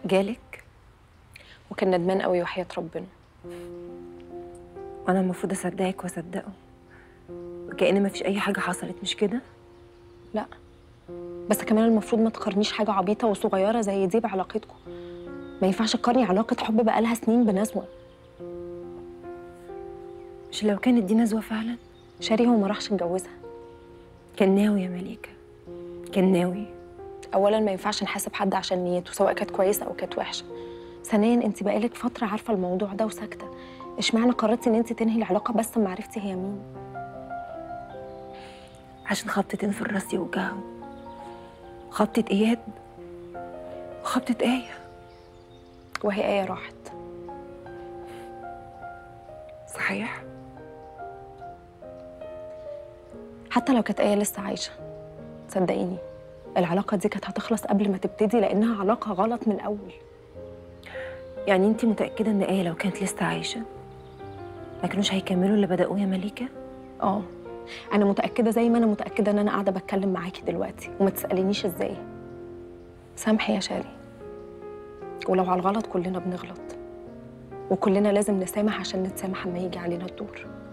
جالك وكان ندمان قوي وحياة ربنا وانا المفروض اصدقك واصدقه وكأن مفيش اي حاجه حصلت مش كده لا بس كمان المفروض ما تقارنيش حاجة عبيطة وصغيرة زي دي بعلاقتكم ما ينفعش تقارني علاقة حب بقالها سنين بنزوة مش لو كانت دي نزوه فعلا شاري هو ما راحش اتجوزها كان ناوي يا مليكه كان ناوي اولا ما ينفعش نحاسب حد عشان نيته سواء كانت كويسه او كانت وحشه ثانيا انت بقالك فتره عارفه الموضوع ده وساكته اشمعنى قررتي ان انت تنهي العلاقه بس ما عرفتي هي مين عشان خبطتين في الراس يوجعوا خبطة إياد وخبطة آية وهي ايه راحت صحيح حتى لو كانت ايه لسه عايشه صدقيني العلاقه دي كانت هتخلص قبل ما تبتدي لانها علاقه غلط من الاول يعني انت متأكدة إن آية لو كانت لسه عايشة ما كانوش هيكملوا اللي بدأوه يا مليكة؟ اه انا متاكده زي ما انا متاكده ان انا قاعده بتكلم معاكي دلوقتي وما تسالينيش ازاي سامحي يا شاري ولو على الغلط كلنا بنغلط وكلنا لازم نسامح عشان نتسامح اما يجي علينا الدور